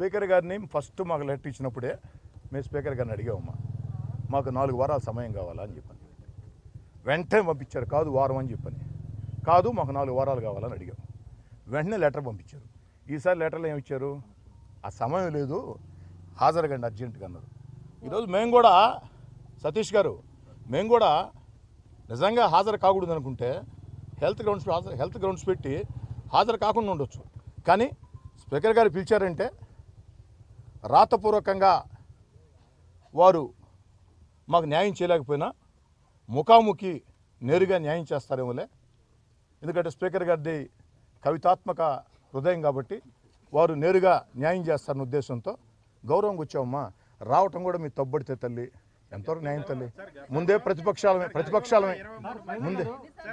Speaker గారిని first మాకు letter ఇచ్చినప్పుడే మేము స్పీకర్ గారిని అడిగామమ్మా మాకు నాలుగు వారాల సమయం కావాలా అని చెప్పని వెంటనే పంపించారు కాదు వారం అని చెప్పని కాదు మాకు నాలుగు వారాలు కావాలని అడిగాం వెంటనే లెటర్ పంపించారు ఈసారి లెటర్లో ఏమి ఇచ్చారు ఆ సమయం లేదు హాజరుగండి అర్జెంటుగా అన్నారు ఈరోజు మేము కూడా సతీష్ గారు మేము కూడా నిజంగా హాజరు కాకూడదు అనుకుంటే హెల్త్ గ్రౌండ్స్ హాజరు హెల్త్ గ్రౌండ్స్ పెట్టి హాజరు కాకుండా ఉండొచ్చు కానీ స్పీకర్ గారు పిలిచారంటే రాతపూర్వకంగా వారు మాకు న్యాయం చేయలేకపోయినా ముఖాముఖి నేరుగా న్యాయం చేస్తారేమోలే ఎందుకంటే స్పీకర్ గారిది కవితాత్మక హృదయం కాబట్టి వారు నేరుగా న్యాయం చేస్తారన్న ఉద్దేశంతో గౌరవంగా వచ్చామమ్మా రావటం కూడా మీ తబ్బడితే తల్లి ఎంతవరకు న్యాయం తల్లి ముందే ప్రతిపక్షాలమే ప్రతిపక్షాలమే ముందే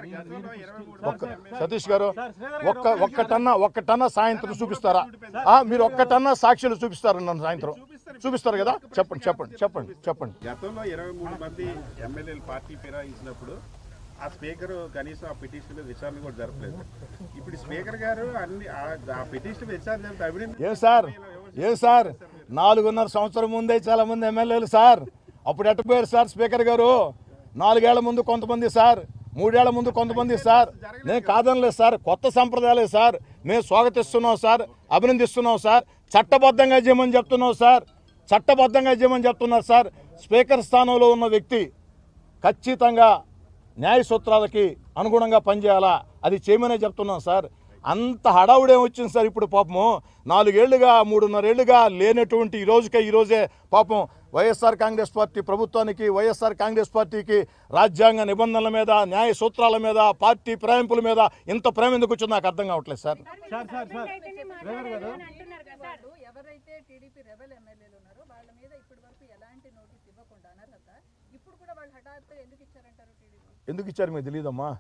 ఒక్క సతీష్ గారు ఒక్క ఒక్క టన్న ఒక్క టన్న సాయంత్రం చూపిస్తారా ఆ, మీరు ఒక్క టన్న సాక్షులు చూపిస్తారా నన్ను సాయంత్రం చూపిస్తారు కదా చెప్పండి చెప్పండి చెప్పండి చెప్పండి గతంలో ఇరవై మూడు మంది ఎమ్మెల్యేలు పార్టీ ఫిరాయించినప్పుడు ఆ స్పీకర్ కనీసం ఆ పిటిషన్ మీద విచారణ కూడా జరపలేదు ఇప్పుడు స్పీకర్ గారు అన్ని ఆ- ఆ పిటిషన్ మీద విచారణ జరిపితే అవినీతి ఏం సార్ ఏం సార్ నాలుగున్నర సంవత్సరం ముందే చాలా మంది ఎమ్మెల్యేలు సార్ అప్పుడు ఎట్టపోయారు సార్ స్పీకర్ గారు నాలుగేళ్ల ముందు కొంతమంది సార్ మూడేళ్ల ముందు కొంతమంది సార్ నేను కాదనలేదు సార్ కొత్త సంప్రదాయాలే సార్ మేము స్వాగతిస్తున్నాం సార్ అభినందిస్తున్నాం సార్ చట్టబద్ధంగా చేయమని చెప్తున్నాం సార్ చట్టబద్ధంగా చేయమని చెప్తున్నారు సార్ స్పీకర్ స్థానంలో ఉన్న వ్యక్తి ఖచ్చితంగా న్యాయ సూత్రాలకి అనుగుణంగా పనిచేయాలా అది చేయమనే చెప్తున్నాం సార్ అంత హడావుడే వచ్చింది సార్ ఇప్పుడు పాపము నాలుగేళ్లుగా మూడున్నరేళ్లుగా లేనటువంటి ఈ రోజుకే ఈ రోజే పాపం వైఎస్ఆర్ కాంగ్రెస్ పార్టీ ప్రభుత్వానికి వైఎస్ఆర్ కాంగ్రెస్ పార్టీకి రాజ్యాంగ నిబంధనల మీద న్యాయ సూత్రాల మీద పార్టీ ప్రేమింపుల మీద ఇంత ప్రేమ ఎందుకు వచ్చిందో నాకు అర్థం కావట్లేదు sir sir sir sir driver గారు అంటున్నారు కదా సార్ ఎవరైతే టీడీపీ రెబల్ ఎమ్మెల్యేలు ఉన్నారో వాళ్ళ మీద ఇప్పటి వరకు ఎలాంటి నోటీస్ ఇవ్వకుండా అనర్హత ఇప్పుడు కూడా వాళ్ళు హఠాత్తుగా ఎందుకు ఇచ్చారంటారు టీడీపీ ఎందుకు ఇచ్చారు మీకు తెలియదమ్మా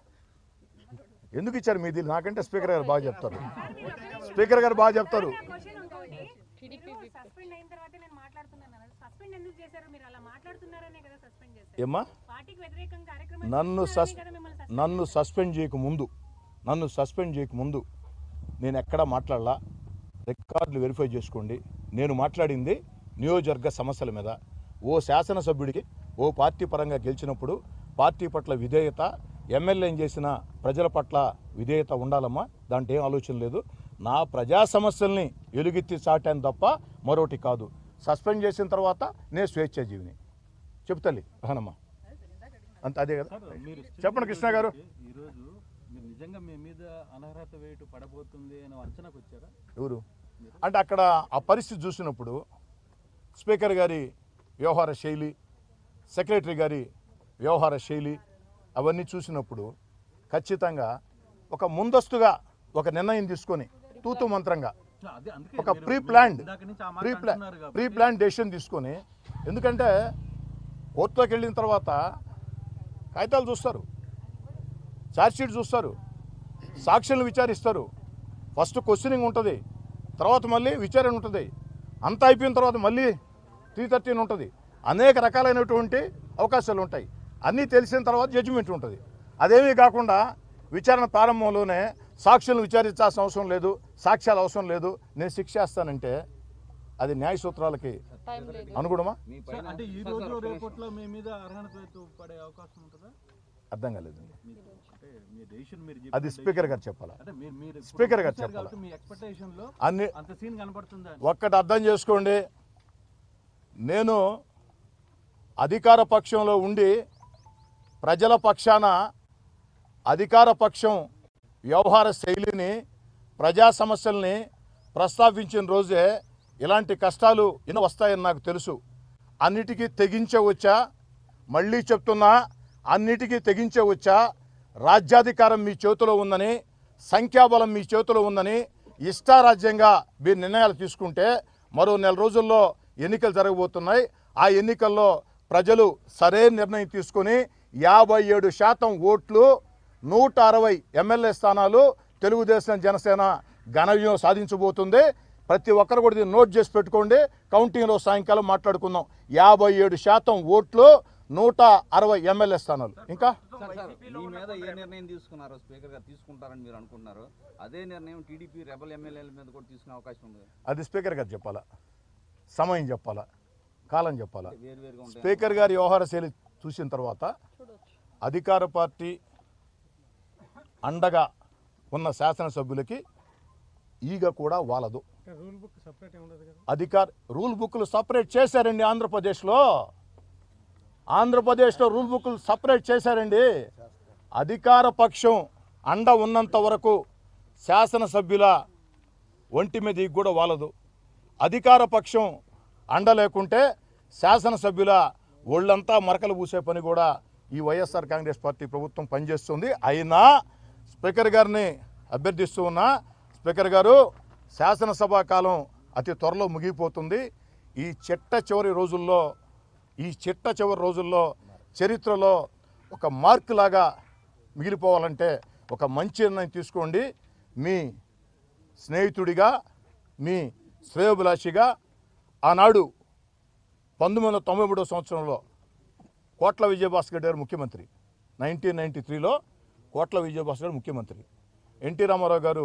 ఎందుకు ఇచ్చారు మీ తెలియదు నాకంటే స్పీకర్ గారు బాగా చెప్తారు స్పీకర్ గారు బాగా చెప్తారు క్వశ్చన్ ఇంకోటి మీరు సస్పెండ్ అయిన తర్వాత నేను మాట్లాడుతున్నాను అన్నారు. సస్పెండ్ ఎందుకు చేశారు మీరు అలా మాట్లాడుతున్నారనే కదా సస్పెండ్ చేశారు ఏమ్మా పార్టీకి వ్యతిరేకంగా కార్యక్రమం నన్ను సస్ కదా మిమ్మల్ని సస్పెండ్ నన్ను సస్పెండ్ చేయక ముందు నన్ను సస్పెండ్ చేయక ముందు నేను ఎక్కడా మాట్లాడలా రికార్డులు వెరిఫై చేసుకోండి నేను మాట్లాడింది నియోజకవర్గ సమస్యల మీద ఓ శాసనసభ్యుడికి ఓ పార్టీ పరంగా గెలిచినప్పుడు పార్టీ పట్ల విధేయత ఎమ్మెల్యేం చేసిన ప్రజల పట్ల విధేయత ఉండాలమ్మా దాంట్లో ఏం ఆలోచన లేదు నా ప్రజా సమస్యల్ని ఎలుగెత్తి చాటాను తప్ప మరొకటి కాదు సస్పెండ్ చేసిన తర్వాత నేను స్వేచ్ఛాజీవిని చెప్తాలి రానమ్మా అంత అదే కదా చెప్పండి కృష్ణ గారు ఈరోజు మీరు నిజంగా మీ మీద అనర్హత వేటు పడబోతుంది అని అంచనాకు వచ్చారా ఎవరు అంటే అక్కడ ఆ పరిస్థితి చూసినప్పుడు స్పీకర్ గారి వ్యవహార శైలి సెక్రటరీ గారి వ్యవహార శైలి అవన్నీ చూసినప్పుడు ఖచ్చితంగా ఒక ముందస్తుగా ఒక నిర్ణయం తీసుకొని తూతు మంత్రంగా అదే అందుకే ఒక మీరు- ప్రీ మీరు ప్లాన్డ్ ఇందాక నుంచి ఆ మాట ప్రీ ప్లాన్ అంటున్నారు కాబట్టి ప్రీ ప్లాన్ డెసిషన్ తీసుకొని ఎందుకంటే కోర్టులోకి వెళ్ళిన తర్వాత కాగితాలు చూస్తారు ఛార్జ్షీట్ చూస్తారు సాక్షులను విచారిస్తారు ఫస్ట్ క్వశ్చనింగ్ ఉంటుంది తర్వాత మళ్ళీ విచారణ ఉంటుంది అంతా అయిపోయిన తర్వాత మళ్ళీ త్రీ థర్టీన్ ఉంటుంది అనేక రకాలైనటువంటి అవకాశాలు ఉంటాయి అన్నీ తెలిసిన తర్వాత జడ్జిమెంట్ ఉంటుంది అదేమీ కాకుండా విచారణ ప్రారంభంలోనే సాక్షులను విచారించాల్సిన అవసరం లేదు సాక్ష్యాలు అవసరం లేదు నేను శిక్ష చేస్తానంటే అది న్యాయ సూత్రాలకి అనుగుణమా సార్, అంటే ఈ రోజు రేపట్లో మీ మీద అర్హత వేటు పడే అవకాశం ఉంటుందా అర్థం కాలేదు మీరు అంటే మీ డెసిషన్ మీరు అది చెప్పిన స్పీకర్ గారు చెప్పాలా అంటే మీరు మీరు ఇప్పుడు స్పీకర్ గారు చూశారు చెప్పాలా? కాబట్టి మీ ఎక్స్పెక్టేషన్ లో అన్ని అంత సీన్ కనపడుతుందా ఒక్కటి అర్థం చేసుకోండి నేను అధికార పక్షంలో ఉండి ప్రజల పక్షాన అధికార పక్షం వ్యవహార శైలిని ప్రజా సమస్యల్ని ప్రస్తావించిన రోజే ఇలాంటి కష్టాలు ఎన్నో వస్తాయని నాకు తెలుసు అన్నిటికీ తెగించే వచ్చా మళ్ళీ చెప్తున్నా అన్నిటికీ తెగించే వచ్చా రాజ్యాధికారం మీ చేతిలో ఉందని సంఖ్యాబలం మీ చేతిలో ఉందని ఇష్టారాజ్యంగా మీరు నిర్ణయాలు తీసుకుంటే మరో నెల రోజుల్లో ఎన్నికలు జరగబోతున్నాయి ఆ ఎన్నికల్లో ప్రజలు సరైన నిర్ణయం తీసుకొని యాభై ఏడు శాతం ఓట్లు నూట అరవై ఎమ్మెల్యే స్థానాలు తెలుగుదేశం జనసేన ఘన విజయం సాధించబోతుంది ప్రతి ఒక్కరు కూడా దీన్ని నోట్ చేసి పెట్టుకోండి కౌంటింగ్లో సాయంకాలం మాట్లాడుకుందాం యాభై ఏడు శాతం ఓట్లు నూట అరవై ఎమ్మెల్యే స్థానాలు ఇంకా సార్ సార్ మీ మీద ఏ నిర్ణయం తీసుకున్నారో స్పీకర్ గారు తీసుకుంటారని మీరు అనుకుంటున్నారు అదే నిర్ణయం టీడీపీ రెబల్ ఎమ్మెల్యేల మీద కూడా తీసుకునే అవకాశం ఉంది అది స్పీకర్ గారు చెప్పాలా సమయం చెప్పాలా కాలం చెప్పాలా వేరు వేరుగా ఉంటాయి స్పీకర్ గారి వ్యవహార శైలి చూసిన తర్వాత అధికార పార్టీ అండగా ఉన్న శాసనసభ్యులకి ఈగ కూడా వాలదు రూల్ బుక్ సపరేట్ ఉండదు కదా అధికార రూల్ బుక్లు సపరేట్ చేశారండి ఆంధ్రప్రదేశ్లో ఆంధ్రప్రదేశ్లో రూల్ బుక్లు సపరేట్ చేశారండి అధికార పక్షం అండ ఉన్నంత వరకు శాసనసభ్యుల ఒంటి మీద ఈగ కూడా వాలదు అధికార పక్షం అండ లేకుంటే శాసనసభ్యుల ఒళ్ళంతా మరకలు పూసే పని కూడా ఈ వైఎస్ఆర్ కాంగ్రెస్ పార్టీ ప్రభుత్వం పనిచేస్తుంది అయినా స్పీకర్ గారిని అభ్యర్థిస్తూ ఉన్నా స్పీకర్ గారు శాసనసభ కాలం అతి త్వరలో ముగిపోతుంది ఈ చిట్ట చివరి రోజుల్లో ఈ చిట్ట చివరి రోజుల్లో చరిత్రలో ఒక మార్క్ లాగా మిగిలిపోవాలంటే ఒక మంచి నిర్ణయం తీసుకోండి మీ స్నేహితుడిగా మీ శ్రేయోభిలాషిగా ఆనాడు పంతొమ్మిది వందల తొంభై మూడో సంవత్సరంలో కోట్ల విజయభాస్కర్ గారు ముఖ్యమంత్రి నైన్టీన్ నైంటీ త్రీలో కోట్ల విజయభాస్కర్ గారు ముఖ్యమంత్రి ఎన్టీ రామారావు గారు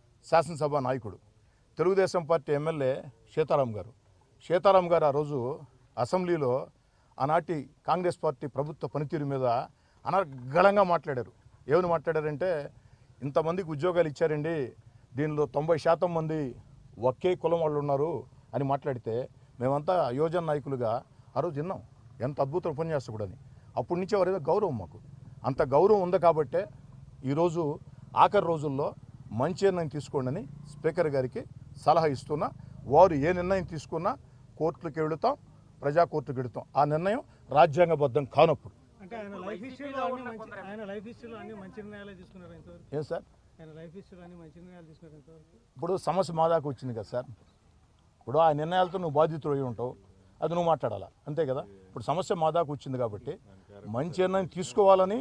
శాసనసభ నాయకుడు తెలుగుదేశం పార్టీ ఎమ్మెల్యే సీతారాం గారు సీతారాం గారు ఆ రోజు అసెంబ్లీలో ఆనాటి కాంగ్రెస్ పార్టీ ప్రభుత్వ పనితీరు మీద అనర్గళంగా మాట్లాడారు ఏమని మాట్లాడారంటే ఇంతమందికి ఉద్యోగాలు ఇచ్చారండి దీనిలో తొంభై శాతం మంది ఒకే కులం వాళ్ళు ఉన్నారు అని మాట్లాడితే మేమంతా యోజన నాయకులుగా ఆ రోజు విన్నాం ఎంత అద్భుతం ఉపన్యాసకుడు అని అప్పటి నుంచి వారి మీద గౌరవం మాకు అంత గౌరవం ఉంది కాబట్టే ఈరోజు ఆఖరి రోజుల్లో మంచి నిర్ణయం తీసుకోండి అని స్పీకర్ గారికి సలహా ఇస్తున్నా వారు ఏ నిర్ణయం తీసుకున్నా కోర్టులకు వెళుతాం ప్రజా కోర్టుకు వెళుతాం ఆ నిర్ణయం రాజ్యాంగబద్ధం కానప్పుడు అంటే ఆయన లైఫ్ హిస్టరీలో అన్ని మంచి ఆయన లైఫ్ హిస్టరీలో అన్ని మంచి నిర్ణయాలే తీసుకున్నారు ఇంతవరకు ఏం సార్ ఆయన లైఫ్ హిస్టరీలో అన్ని మంచి నిర్ణయాలు తీసుకున్నారు ఇంతవరకు ఇప్పుడు సమస్య మా దాకా వచ్చింది కదా సార్ ఇప్పుడు ఆ నిర్ణయాలతో నువ్వు బాధితుడు అయి ఉంటావు అది నువ్వు మాట్లాడాలా అంతే కదా ఇప్పుడు సమస్య మా దాకా వచ్చింది కాబట్టి మంచి నిర్ణయం తీసుకోవాలని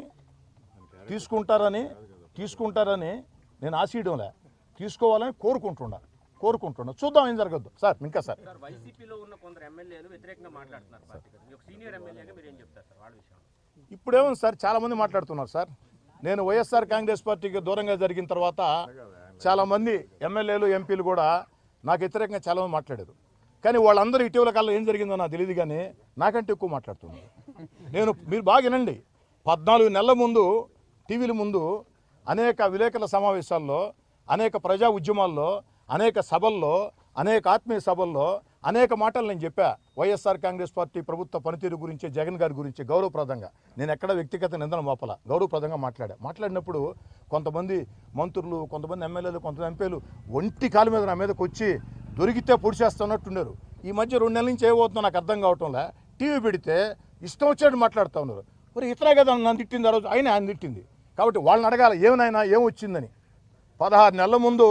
తీసుకుంటారని తీసుకుంటారని నేను ఆశీయడంలే తీసుకోవాలని కోరుకుంటున్నా కోరుకుంటున్నా చూద్దాం ఏం జరగద్దు సార్ ఇంకా సార్ సార్ వైసీపీలో ఉన్న కొందరు ఎమ్మెల్యేలు వ్యతిరేకంగా మాట్లాడుతున్నారు పార్టీ గురించి. ఒక సీనియర్ ఎమ్మెల్యేగా మీరు ఏం చెప్తారు సార్ వాళ్ళ విషయంలో ఇప్పుడేమో సార్ చాలామంది మాట్లాడుతున్నారు సార్ నేను వైఎస్ఆర్ కాంగ్రెస్ పార్టీకి దూరంగా జరిగిన తర్వాత చాలామంది ఎమ్మెల్యేలు ఎంపీలు కూడా నాకు వ్యతిరేకంగా చాలామంది మాట్లాడారు కానీ వాళ్ళందరూ ఇటీవల కాలంలో ఏం జరిగిందో నాకు తెలియదు కానీ నాకంటే ఎక్కువ మాట్లాడుతున్నారు నేను మీరు బాగా వినండి పద్నాలుగు నెలల ముందు టీవీల ముందు అనేక విలేకరుల సమావేశాల్లో అనేక ప్రజా ఉద్యమాల్లో అనేక సభల్లో అనేక ఆత్మీయ సభల్లో అనేక మాటలు నేను చెప్పా వైఎస్ఆర్ కాంగ్రెస్ పార్టీ ప్రభుత్వ పనితీరు గురించి జగన్ గారి గురించి గౌరవప్రదంగా నేను ఎక్కడ వ్యక్తిగత నిందన మోపల గౌరవప్రదంగా మాట్లాడా మాట్లాడినప్పుడు కొంతమంది మంత్రులు కొంతమంది ఎమ్మెల్యేలు కొంతమంది ఎంపీలు ఒంటి కాలు మీద నా మీదకి వచ్చి దొరికితే పొడిచేస్తున్నట్టున్నారు ఈ మధ్య రెండు నెలల నుంచి ఏమవుతుందో నాకు అర్థం కావటంలే టీవీ పెడితే ఇష్టం వచ్చినట్టు మాట్లాడుతూ ఉన్నారు మరి ఇతరే కదా నన్ను తిట్టింది ఆ రోజు ఆయన ఆయన తిట్టింది కాబట్టి వాళ్ళని అడగాలి ఏమైనా ఏం వచ్చిందని పదహారు నెలల ముందు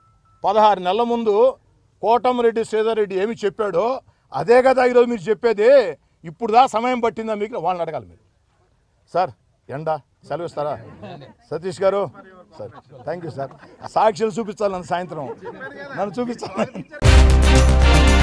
పదహారు నెలల ముందు కోటమిరెడ్డి శ్రీధర్రెడ్డి ఏమి చెప్పాడో అదే కదా ఈరోజు మీరు చెప్పేది ఇప్పుడు దా సమయం పట్టిందా మీకు వాళ్ళని అడగాలి మీరు సార్ ఎండ సెలవు ఇస్తారా సతీష్ గారు సార్ థ్యాంక్ యూ సార్ సాక్షులు చూపించాలి నన్ను సాయంత్రం నన్ను చూపించాలి